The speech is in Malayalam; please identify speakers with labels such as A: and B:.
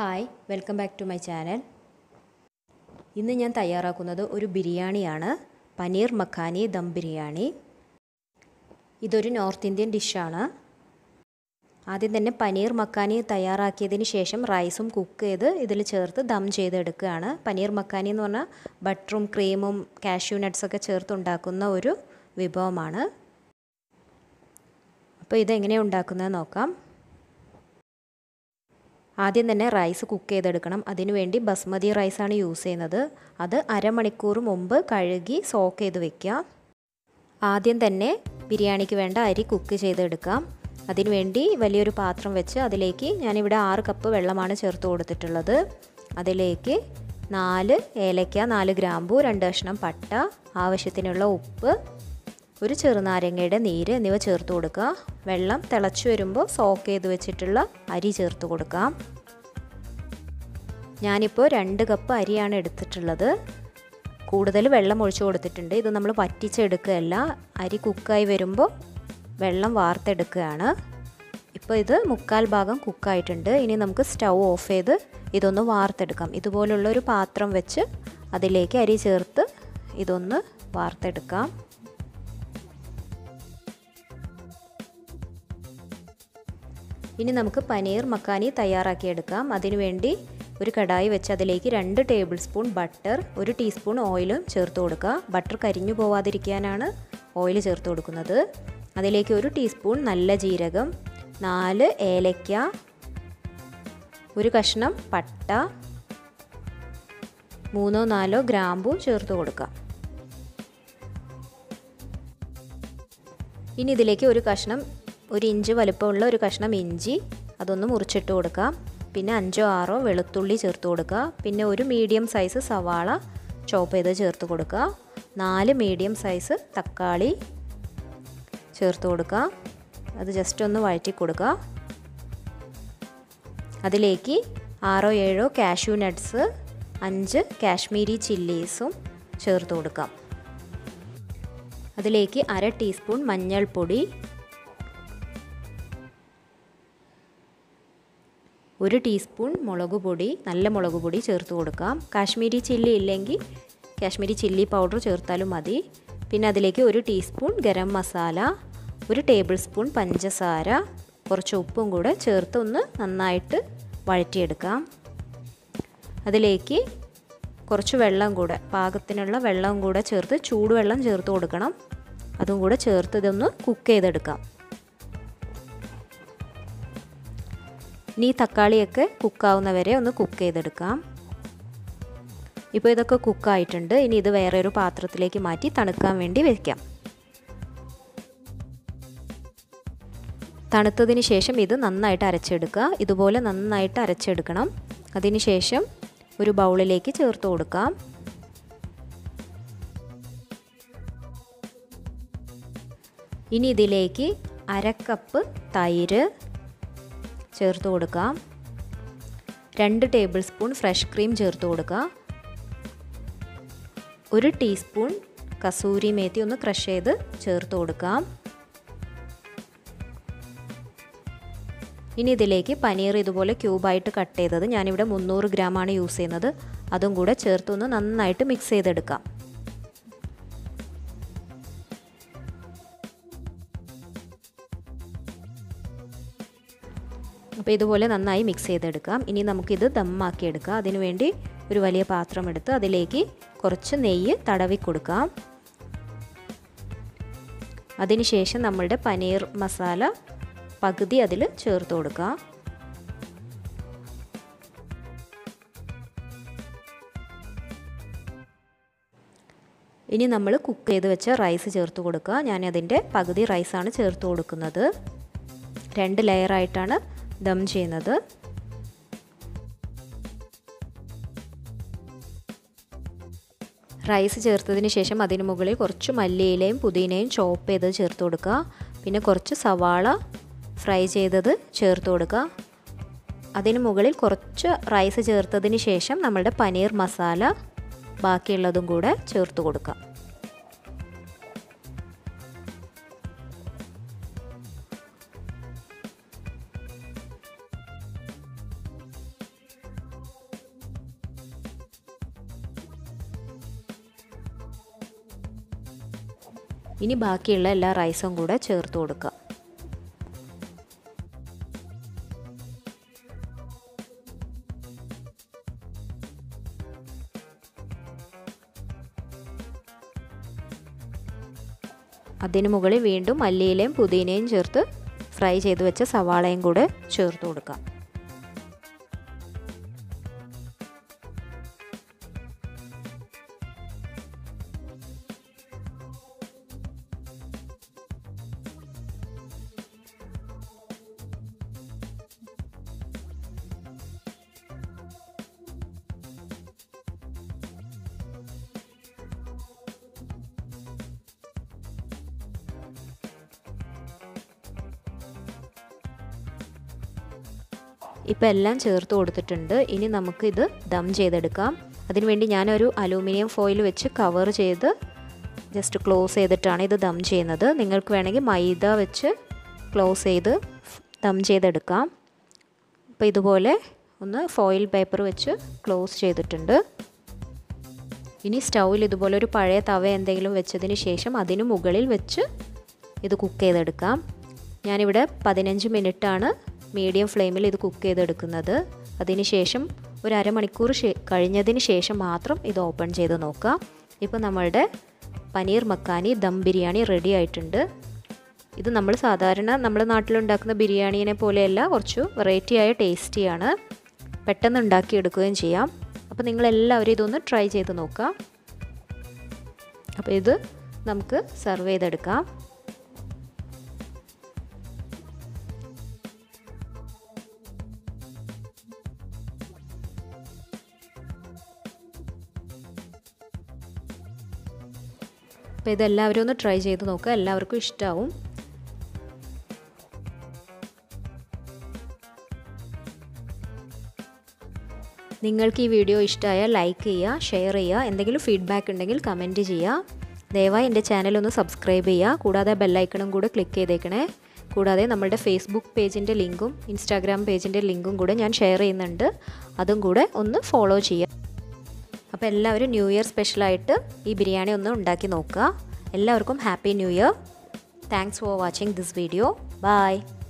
A: hi welcome back to my channel ഇന്ന് ഞാൻ തയ്യാറാക്കുന്നത് ഒരു ബിരിയാണിയാണ് പനീർ മഖാനി ദം ബിരിയാണി ഇതൊരു നോർത്ത് ഇന്ത്യൻ ഡിഷാണ് ആദ്യം തന്നെ പനീർ മക്കാനി തയ്യാറാക്കിയതിന് ശേഷം റൈസും കുക്ക് ചെയ്ത് ഇതിൽ ചേർത്ത് ദം ചെയ്തെടുക്കുകയാണ് പനീർ മക്കാനി എന്ന് പറഞ്ഞാൽ ബട്ടറും ക്രീമും കാഷ്യൂ നട്ട്സൊക്കെ ചേർത്ത് ഉണ്ടാക്കുന്ന ഒരു വിഭവമാണ് അപ്പോൾ ഇതെങ്ങനെയാണ് ഉണ്ടാക്കുന്നത് നോക്കാം ആദ്യം തന്നെ റൈസ് കുക്ക് ചെയ്തെടുക്കണം അതിനുവേണ്ടി ബസ്മതി റൈസാണ് യൂസ് ചെയ്യുന്നത് അത് അരമണിക്കൂർ മുമ്പ് കഴുകി സോക്ക് ചെയ്ത് വെക്കുക ആദ്യം തന്നെ ബിരിയാണിക്ക് വേണ്ട അരി കുക്ക് ചെയ്തെടുക്കാം അതിനുവേണ്ടി വലിയൊരു പാത്രം വെച്ച് അതിലേക്ക് ഞാനിവിടെ ആറ് കപ്പ് വെള്ളമാണ് ചേർത്ത് കൊടുത്തിട്ടുള്ളത് അതിലേക്ക് നാല് ഏലക്ക നാല് ഗ്രാമ്പു രണ്ട് കഷ്ണം പട്ട ആവശ്യത്തിനുള്ള ഉപ്പ് ഒരു ചെറുനാരങ്ങയുടെ നീര് എന്നിവ ചേർത്ത് കൊടുക്കുക വെള്ളം തിളച്ചു വരുമ്പോൾ സോക്ക് ചെയ്ത് വെച്ചിട്ടുള്ള അരി ചേർത്ത് കൊടുക്കാം ഞാനിപ്പോൾ രണ്ട് കപ്പ് അരിയാണ് എടുത്തിട്ടുള്ളത് കൂടുതൽ വെള്ളം ഒഴിച്ചു കൊടുത്തിട്ടുണ്ട് ഇത് നമ്മൾ വറ്റിച്ചെടുക്കുകയല്ല അരി കുക്കായി വരുമ്പോൾ വെള്ളം വാർത്തെടുക്കുകയാണ് ഇപ്പോൾ ഇത് മുക്കാൽ ഭാഗം കുക്കായിട്ടുണ്ട് ഇനി നമുക്ക് സ്റ്റൗ ഓഫ് ചെയ്ത് ഇതൊന്ന് വാർത്തെടുക്കാം ഇതുപോലുള്ള ഒരു പാത്രം വെച്ച് അതിലേക്ക് അരി ചേർത്ത് ഇതൊന്ന് വാർത്തെടുക്കാം ഇനി നമുക്ക് പനീർ മക്കാനി തയ്യാറാക്കിയെടുക്കാം അതിനുവേണ്ടി ഒരു കടായി വെച്ച് അതിലേക്ക് രണ്ട് ടേബിൾ സ്പൂൺ ബട്ടർ ഒരു ടീസ്പൂൺ ഓയിലും ചേർത്ത് കൊടുക്കുക ബട്ടർ കരിഞ്ഞു പോവാതിരിക്കാനാണ് ഓയിൽ ചേർത്ത് കൊടുക്കുന്നത് അതിലേക്ക് ഒരു ടീസ്പൂൺ നല്ല ജീരകം നാല് ഏലക്ക ഒരു കഷ്ണം പട്ട മൂന്നോ നാലോ ഗ്രാമ്പു ചേർത്ത് കൊടുക്കാം ഇനി ഇതിലേക്ക് ഒരു കഷ്ണം ഒരു ഇഞ്ച് വലുപ്പമുള്ള ഒരു കഷ്ണം ഇഞ്ചി അതൊന്ന് മുറിച്ചിട്ട് കൊടുക്കാം പിന്നെ അഞ്ചോ ആറോ വെളുത്തുള്ളി ചേർത്ത് കൊടുക്കുക പിന്നെ ഒരു മീഡിയം സൈസ് സവാള ചോപ്പ് ചെയ്ത് ചേർത്ത് കൊടുക്കുക നാല് മീഡിയം സൈസ് തക്കാളി ചേർത്ത് കൊടുക്കുക അത് ജസ്റ്റ് ഒന്ന് വഴറ്റി കൊടുക്കുക അതിലേക്ക് ആറോ ഏഴോ കാഷ്യൂ നട്ട്സ് അഞ്ച് കാശ്മീരി ചില്ലീസും ചേർത്ത് കൊടുക്കാം അതിലേക്ക് അര ടീസ്പൂൺ മഞ്ഞൾപ്പൊടി ഒരു ടീസ്പൂൺ മുളക് പൊടി നല്ല മുളക് പൊടി ചേർത്ത് കൊടുക്കാം കാശ്മീരി ചില്ലി ഇല്ലെങ്കിൽ കാശ്മീരി ചില്ലി പൗഡർ ചേർത്താലും മതി പിന്നെ അതിലേക്ക് ഒരു ടീസ്പൂൺ ഗരം മസാല ഒരു ടേബിൾ സ്പൂൺ പഞ്ചസാര കുറച്ച് ഉപ്പും കൂടെ ചേർത്ത് ഒന്ന് നന്നായിട്ട് വഴറ്റിയെടുക്കാം അതിലേക്ക് കുറച്ച് വെള്ളം കൂടെ പാകത്തിനുള്ള വെള്ളം കൂടെ ചേർത്ത് ചൂടുവെള്ളം ചേർത്ത് കൊടുക്കണം അതും കൂടെ ചേർത്ത് ഇതൊന്ന് കുക്ക് ചെയ്തെടുക്കാം ഇനി തക്കാളിയൊക്കെ കുക്കാവുന്നവരെ ഒന്ന് കുക്ക് ചെയ്തെടുക്കാം ഇപ്പോൾ ഇതൊക്കെ കുക്കായിട്ടുണ്ട് ഇനി ഇത് വേറെ ഒരു പാത്രത്തിലേക്ക് മാറ്റി തണുക്കാൻ വേണ്ടി വയ്ക്കാം തണുത്തതിന് ശേഷം ഇത് നന്നായിട്ട് അരച്ചെടുക്കുക ഇതുപോലെ നന്നായിട്ട് അരച്ചെടുക്കണം അതിന് ശേഷം ഒരു ബൗളിലേക്ക് ചേർത്ത് കൊടുക്കാം ഇനി ഇതിലേക്ക് അരക്കപ്പ് തൈര് ചേർത്ത് കൊടുക്കാം രണ്ട് ടേബിൾ സ്പൂൺ ഫ്രഷ് ക്രീം ചേർത്ത് കൊടുക്കുക ഒരു ടീസ്പൂൺ കസൂരി മേത്തി ഒന്ന് ക്രഷ് ചെയ്ത് ചേർത്ത് കൊടുക്കാം ഇനി ഇതിലേക്ക് പനീർ ഇതുപോലെ ക്യൂബായിട്ട് കട്ട് ചെയ്തത് ഞാനിവിടെ മുന്നൂറ് ഗ്രാമാണ് യൂസ് ചെയ്യുന്നത് അതും കൂടെ ചേർത്തൊന്ന് നന്നായിട്ട് മിക്സ് ചെയ്തെടുക്കാം അപ്പോൾ ഇതുപോലെ നന്നായി മിക്സ് ചെയ്തെടുക്കാം ഇനി നമുക്കിത് ദമ്മാക്കി എടുക്കാം അതിനുവേണ്ടി ഒരു വലിയ പാത്രം എടുത്ത് അതിലേക്ക് കുറച്ച് നെയ്യ് തടവി കൊടുക്കാം അതിനുശേഷം നമ്മളുടെ പനീർ മസാല പകുതി അതിൽ ചേർത്ത് കൊടുക്കാം ഇനി നമ്മൾ കുക്ക് ചെയ്ത് വെച്ച റൈസ് ചേർത്ത് കൊടുക്കുക ഞാൻ അതിൻ്റെ പകുതി റൈസാണ് ചേർത്ത് കൊടുക്കുന്നത് രണ്ട് ലെയറായിട്ടാണ് ദം ചെയ്യുന്നത് റൈസ് ചേർത്തതിന് ശേഷം അതിന് മുകളിൽ കുറച്ച് മല്ലിയിലയും പുതിനയും ചോപ്പ് ചെയ്ത് ചേർത്ത് കൊടുക്കുക പിന്നെ കുറച്ച് സവാള ഫ്രൈ ചെയ്തത് ചേർത്ത് കൊടുക്കുക അതിന് മുകളിൽ കുറച്ച് റൈസ് ചേർത്തതിന് ശേഷം നമ്മളുടെ പനീർ മസാല ബാക്കിയുള്ളതും കൂടെ ചേർത്ത് കൊടുക്കാം ഇനി ബാക്കിയുള്ള എല്ലാ റൈസും കൂടെ ചേർത്ത് കൊടുക്കുക അതിന് മുകളിൽ വീണ്ടും മല്ലിയിലയും പുതിനയും ചേർത്ത് ഫ്രൈ ചെയ്ത് വെച്ച സവാളയും കൂടെ ചേർത്ത് കൊടുക്കാം ഇപ്പോൾ എല്ലാം ചേർത്ത് കൊടുത്തിട്ടുണ്ട് ഇനി നമുക്ക് ഇത് ദം ചെയ്തെടുക്കാം അതിനുവേണ്ടി ഞാനൊരു അലൂമിനിയം ഫോയിൽ വെച്ച് കവർ ചെയ്ത് ജസ്റ്റ് ക്ലോസ് ചെയ്തിട്ടാണ് ഇത് ദം ചെയ്യുന്നത് നിങ്ങൾക്ക് വേണമെങ്കിൽ മൈദ വെച്ച് ക്ലോസ് ചെയ്ത് ദം ചെയ്തെടുക്കാം അപ്പോൾ ഇതുപോലെ ഒന്ന് ഫോയിൽ പേപ്പർ വെച്ച് ക്ലോസ് ചെയ്തിട്ടുണ്ട് ഇനി സ്റ്റൗവിൽ ഇതുപോലെ ഒരു പഴയ തവ എന്തെങ്കിലും വെച്ചതിന് ശേഷം അതിന് മുകളിൽ വെച്ച് ഇത് കുക്ക് ചെയ്തെടുക്കാം ഞാനിവിടെ പതിനഞ്ച് മിനിറ്റാണ് മീഡിയം ഫ്ലെയിമിൽ ഇത് കുക്ക് ചെയ്തെടുക്കുന്നത് അതിന് ശേഷം ഒരു അരമണിക്കൂർ കഴിഞ്ഞതിന് ശേഷം മാത്രം ഇത് ഓപ്പൺ ചെയ്ത് നോക്കുക ഇപ്പോൾ നമ്മളുടെ പനീർ മക്കാനി ദം ബിരിയാണി റെഡി ആയിട്ടുണ്ട് ഇത് നമ്മൾ സാധാരണ നമ്മുടെ നാട്ടിലുണ്ടാക്കുന്ന ബിരിയാണീനെ പോലെയല്ല കുറച്ച് വെറൈറ്റി ആയ ടേസ്റ്റിയാണ് പെട്ടെന്ന് ഉണ്ടാക്കിയെടുക്കുകയും ചെയ്യാം അപ്പോൾ നിങ്ങളെല്ലാവരും ഇതൊന്ന് ട്രൈ ചെയ്ത് നോക്കുക അപ്പോൾ ഇത് നമുക്ക് സെർവ് ചെയ്തെടുക്കാം അപ്പോൾ ഇതെല്ലാവരും ഒന്ന് ട്രൈ ചെയ്ത് നോക്കുക എല്ലാവർക്കും ഇഷ്ടമാവും നിങ്ങൾക്ക് ഈ വീഡിയോ ഇഷ്ടമായാൽ ലൈക്ക് ചെയ്യുക ഷെയർ ചെയ്യുക എന്തെങ്കിലും ഫീഡ്ബാക്ക് ഉണ്ടെങ്കിൽ കമൻറ്റ് ചെയ്യുക ദയവായി എൻ്റെ ചാനൽ ഒന്ന് സബ്സ്ക്രൈബ് ചെയ്യുക കൂടാതെ ബെല്ലൈക്കണും കൂടെ ക്ലിക്ക് ചെയ്തേക്കണേ കൂടാതെ നമ്മുടെ ഫേസ്ബുക്ക് പേജിൻ്റെ ലിങ്കും ഇൻസ്റ്റാഗ്രാം പേജിൻ്റെ ലിങ്കും കൂടെ ഞാൻ ഷെയർ ചെയ്യുന്നുണ്ട് അതും കൂടെ ഒന്ന് ഫോളോ ചെയ്യുക അപ്പോൾ എല്ലാവരും ന്യൂ ഇയർ സ്പെഷ്യലായിട്ട് ഈ ബിരിയാണി ഒന്ന് ഉണ്ടാക്കി നോക്കുക എല്ലാവർക്കും happy new year thanks for watching this video by